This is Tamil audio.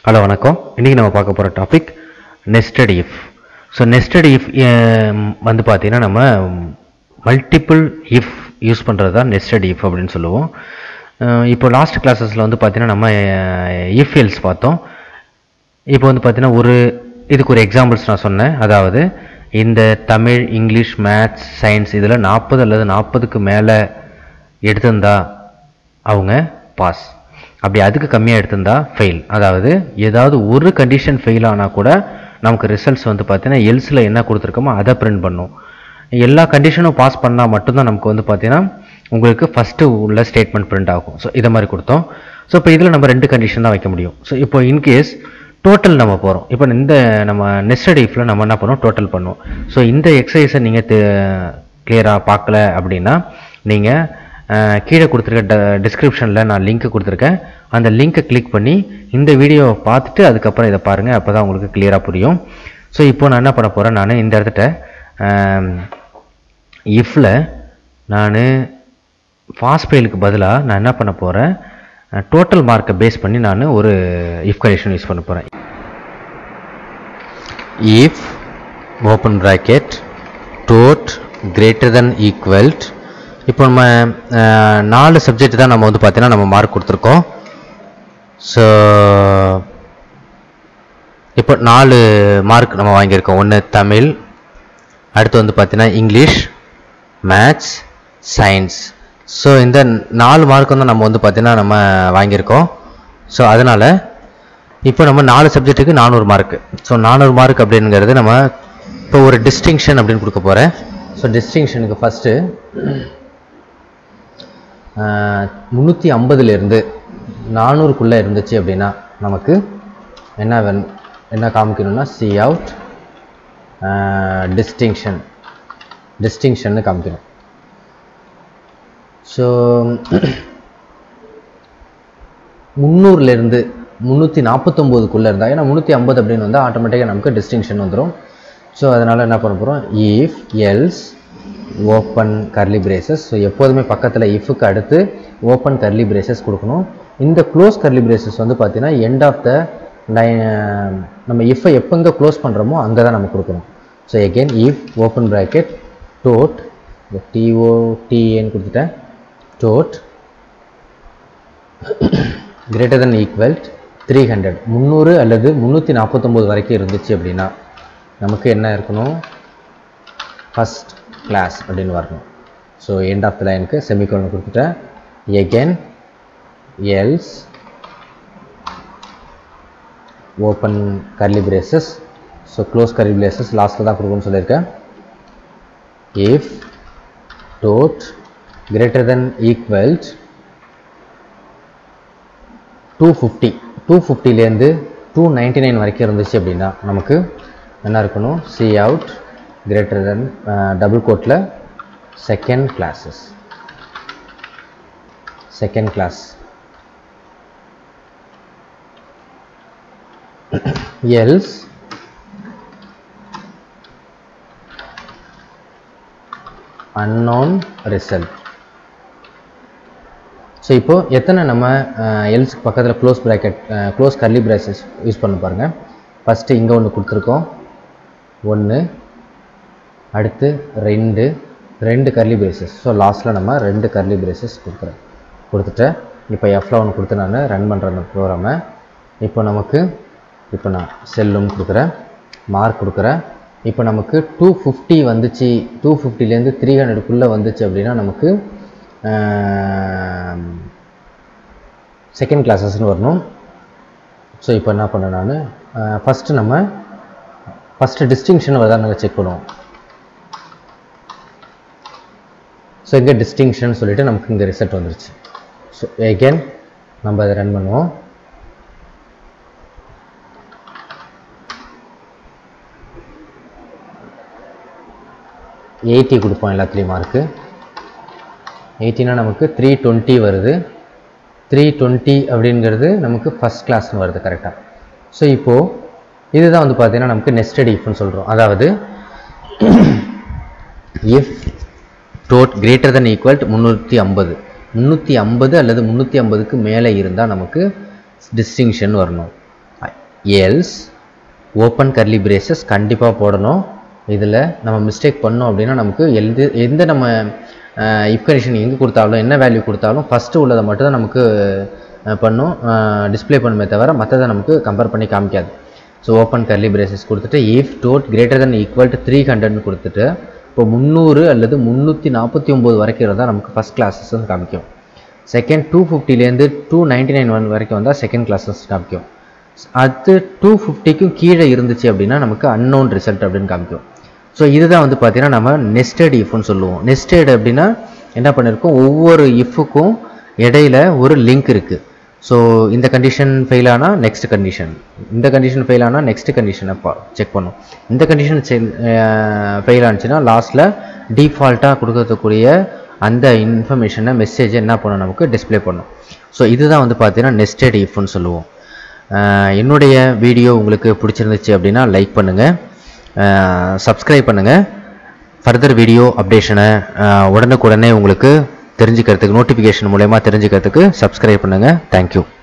ஹலோ வணக்கம் இன்றைக்கி நம்ம பார்க்க போகிற topic nested if so nested if வந்து பார்த்தீங்கன்னா நம்ம மல்டிபிள் இஃப் யூஸ் பண்ணுறது தான் நெஸ்டட் இஃப் அப்படின்னு சொல்லுவோம் அஹ் இப்போ லாஸ்ட் கிளாஸஸில் வந்து பார்த்தீங்கன்னா நம்ம இஃப் எல்ஸ் பார்த்தோம் இப்போ வந்து பார்த்தீங்கன்னா ஒரு இதுக்கு ஒரு எக்ஸாம்பிள்ஸ் நான் சொன்னேன் அதாவது இந்த தமிழ் இங்கிலீஷ் மேத்ஸ் சயின்ஸ் இதில் நாற்பது அல்லது நாற்பதுக்கு மேலே எடுத்திருந்தா அவங்க பாஸ் அப்படி அதுக்கு கம்மியாக எடுத்திருந்தா ஃபெயில் அதாவது ஏதாவது ஒரு கண்டிஷன் ஃபெயில் ஆனால் கூட நமக்கு ரிசல்ட்ஸ் வந்து பார்த்தீங்கன்னா எல்ஸில் என்ன கொடுத்துருக்கோமோ அதை பிரிண்ட் பண்ணும் எல்லா கண்டிஷனும் பாஸ் பண்ணால் மட்டும்தான் நமக்கு வந்து பார்த்தீங்கன்னா உங்களுக்கு ஃபஸ்ட்டு உள்ள ஸ்டேட்மெண்ட் பிரிண்ட் ஆகும் ஸோ இதை மாதிரி கொடுத்தோம் ஸோ இப்போ இதில் நம்ம ரெண்டு கண்டிஷன் தான் வைக்க முடியும் ஸோ இப்போ இன்கேஸ் டோட்டல் நம்ம போகிறோம் இப்போ இந்த நம்ம நெஸ்டட் இஃபில் நம்ம என்ன பண்ணுவோம் டோட்டல் பண்ணுவோம் ஸோ இந்த எக்ஸசைஸை நீங்கள் கிளியராக பார்க்கல அப்படின்னா நீங்கள் கீழே கொடுத்துருக்க ட டிஸ்கிரிப்ஷனில் நான் லிங்க் கொடுத்துருக்கேன் அந்த லிங்க்கை கிளிக் பண்ணி இந்த வீடியோவை பார்த்துட்டு அதுக்கப்புறம் இதை பாருங்கள் அப்போ தான் உங்களுக்கு கிளியராக புரியும் ஸோ இப்போ நான் என்ன பண்ண போகிறேன் நான் இந்த இடத்துல இஃப்பில் நான் பாஸ் ஃபெயிலுக்கு பதிலாக நான் என்ன பண்ண போகிறேன் டோட்டல் மார்க்கை பேஸ் பண்ணி நான் ஒரு இஃப் கண்டிஷன் யூஸ் பண்ண போகிறேன் if open bracket tot greater than equal to இப்போ நம்ம அஹ், நாலு சப்ஜெக்ட் தான் நம்ம வந்து பார்த்தீங்கன்னா நம்ம மார்க் கொடுத்துருக்கோம் ஸோ இப்போ நாலு மார்க் நம்ம வாங்கியிருக்கோம் ஒன்று தமிழ் அடுத்து வந்து பார்த்தீங்கன்னா இங்கிலீஷ் மேத்ஸ் சயின்ஸ் ஸோ இந்த நாலு மார்க் வந்து நம்ம வந்து பார்த்தீங்கன்னா நம்ம வாங்கியிருக்கோம் ஸோ அதனால் இப்போ நம்ம நாலு சப்ஜெக்ட்டுக்கு நானூறு மார்க்கு ஸோ நானூறு மார்க் அப்படிங்கிறது நம்ம இப்போ ஒரு டிஸ்டிங்ஷன் அப்படின்னு கொடுக்க போகிறேன் ஸோ டிஸ்டிங்ஷனுக்கு ஃபஸ்ட்டு முந்நூற்றி ஐம்பதுலேருந்து நானூறுக்குள்ளே இருந்துச்சு அப்படின்னா நமக்கு என்ன வேணும் என்ன காமிக்கணும்னா சி அவுட் டிஸ்டிங்ஷன் டிஸ்டிங்ஷன்னு காமிக்கணும் ஸோ முந்நூறுலேருந்து முந்நூற்றி நாற்பத்தொம்போதுக்குள்ளே இருந்தால் ஏன்னா முந்நூற்றி ஐம்பது அப்படின்னு வந்தால் ஆட்டோமேட்டிக்காக நமக்கு டிஸ்டிங்ஷன் வந்துடும் ஸோ அதனால் என்ன பண்ண போகிறோம் if else open curly braces so எப்போதுமே பக்கத்தில் இஃப்க்கு அடுத்து ஓப்பன் கர்லி பிரேசஸ் கொடுக்கணும் இந்த க்ளோஸ் கர்லி பிரேசஸ் வந்து பார்த்தீங்கன்னா எண்ட் ஆஃப் த நம்ம இஃப்பை எப்போங்க க்ளோஸ் பண்ணுறோமோ அங்கே தான் நம்ம கொடுக்கணும் so again if open bracket tot டிஓடிஏன்னு கொடுத்துட்டேன் tot greater than equal three hundred முந்நூறு அல்லது முந்நூற்றி நாற்பத்தொம்போது வரைக்கும் இருந்துச்சு அப்படின்னா நமக்கு என்ன இருக்கணும் ஃபஸ்ட் கிளாஸ் அப்படின்னு வரணும் ஸோ எண்ட் ஆஃப் த லைனுக்கு செமிகோலன் கொடுத்துட்டேன் again else open curly braces so close curly braces லாஸ்ட்டில் தான் கொடுக்கணும்னு சொல்லியிருக்கேன் if tot greater than equal to two fifty two ஃபிஃப்டிலேருந்து டூ நைன்ட்டி நைன் வரைக்கும் இருந்துச்சு அப்படின்னா நமக்கு என்ன இருக்கணும் C out greater than double கோட்டில் second classes second class else unknown result so இப்போ எத்தனை நம்ம எல்ஸ்க்கு பக்கத்தில் close bracket close curly braces use பண்ண பாருங்கள் ஃபஸ்ட்டு இங்கே ஒன்று கொடுத்துருக்கோம் ஒன்று அடுத்து ரெண்டு ரெண்டு கர்லி பிரேசஸ் ஸோ லாஸ்ட்டில் நம்ம ரெண்டு கர்லி பிரேசஸ் கொடுக்குறேன் கொடுத்துட்டேன் இப்போ எஃப்ல ஒன்று கொடுத்து நான் ரன் பண்ணுற அந்த ப்ரோக்ராமை இப்போ நமக்கு இப்போ நான் செல்லும் கொடுக்குறேன் மார்க் கொடுக்குறேன் இப்போ நமக்கு டூ ஃபிஃப்டி வந்துச்சு டூ ஃபிஃப்டிலேருந்து த்ரீ ஹண்ட்ரடுக்குள்ளே வந்துச்சு அப்படின்னா நமக்கு செகண்ட் கிளாஸஸ்னு வரணும் ஸோ இப்போ என்ன பண்ணேன் நான் ஃபஸ்ட்டு நம்ம ஃபஸ்ட்டு டிஸ்டிங்ஷன் வருதா நாங்கள் செக் பண்ணுவோம் ஸோ இங்கே டிஸ்டிங்ஷன் சொல்லிட்டு நமக்கு இங்கே ரிசல்ட் வந்துருச்சு ஸோ எகென் நம்ம அதை ரன் பண்ணுவோம் எயிட்டி கொடுப்போம் எல்லாத்துலேயும் மார்க்கு எயிட்டினா நமக்கு த்ரீ டுவெண்ட்டி வருது த்ரீ டுவெண்ட்டி அப்படிங்கிறது நமக்கு ஃபஸ்ட் கிளாஸ்னு வருது கரெக்டாக ஸோ இப்போது இதுதான் வந்து பார்த்தீங்கன்னா நமக்கு நெஸ்டட் இஃப்னு சொல்கிறோம் அதாவது if tot greater than equal முந்நூற்றி ஐம்பது முந்நூற்றி ஐம்பது அல்லது முந்நூற்றி ஐம்பதுக்கு மேலே இருந்தால் நமக்கு டிஸ்டிங்ஷன் வரணும் எல்ஸ் ஓப்பன் கர்லி பிரேசஸ் கண்டிப்பாக போடணும் இதில் நம்ம மிஸ்டேக் பண்ணோம் அப்படின்னா நமக்கு எந்த எந்த நம்ம இஃப் கண்டிஷன் எங்கே கொடுத்தாலும் என்ன வேல்யூ கொடுத்தாலும் ஃபஸ்ட்டு உள்ளதை மட்டும் தான் நமக்கு அஹ், பண்ணும் டிஸ்ப்ளே பண்ணுமே தவிர மற்றதை நமக்கு கம்பேர் பண்ணி காமிக்காது ஸோ ஓப்பன் கர்லி பிரேசஸ் கொடுத்துட்டு if tot greater than equal to three ஹண்ட்ரட்னு கொடுத்துட்டு இப்போ முந்நூறு அல்லது முந்நூற்றி நாற்பத்தி ஒம்பது வரைக்கும் இருந்தால் நமக்கு ஃபஸ்ட் கிளாஸஸ் வந்து காமிக்கும் செகண்ட் டூ ஃபிஃப்டிலேருந்து டூ நைன்டி நைன் ஒன் வரைக்கும் வந்தால் செகண்ட் கிளாஸஸ் காமிக்கும் அது டூ ஃபிஃப்டிக்கும் கீழே இருந்துச்சு அப்படின்னா நமக்கு அன்னோன் ரிசல்ட் அப்படின்னு காமிக்கும் ஸோ இதுதான் வந்து பார்த்தீங்கன்னா நம்ம நெஸ்டட் இஃப்னு சொல்லுவோம் நெஸ்டட் அப்படின்னா என்ன பண்ணியிருக்கோம் ஒவ்வொரு இஃப்க்கும் இடையில ஒரு லிங்க் இருக்குது ஸோ இந்த கண்டிஷன் ஃபெயில் ஆனால் நெக்ஸ்ட் கண்டிஷன் இந்த கண்டிஷன் ஃபெயில் ஆனால் நெக்ஸ்ட் கண்டிஷனை செக் பண்ணும் இந்த கண்டிஷன் ஃபெயில் ஆனிச்சுன்னா லாஸ்ட்டில் டிஃபால்ட்டாக கொடுக்கறதுக்குரிய அந்த இன்ஃபர்மேஷனை மெசேஜை என்ன பண்ணும் நமக்கு டிஸ்ப்ளே பண்ணும் ஸோ இதுதான் வந்து பார்த்தீங்கன்னா நெஸ்டட் இஃப்னு சொல்லுவோம் அஹ் என்னுடைய வீடியோ உங்களுக்கு பிடிச்சிருந்துச்சு அப்படின்னா லைக் பண்ணுங்கள் சப்ஸ்கிரைப் பண்ணுங்கள் ஃபர்தர் வீடியோ அப்டேஷனை உடனுக்குடனே உங்களுக்கு தெரிஞ்சுக்கிறதுக்கு நோட்டிஃபிகேஷன் மூலயமா தெரிஞ்சுக்கிறதுக்கு சப்ஸ்கிரைப் பண்ணுங்கள் தேங்க்யூ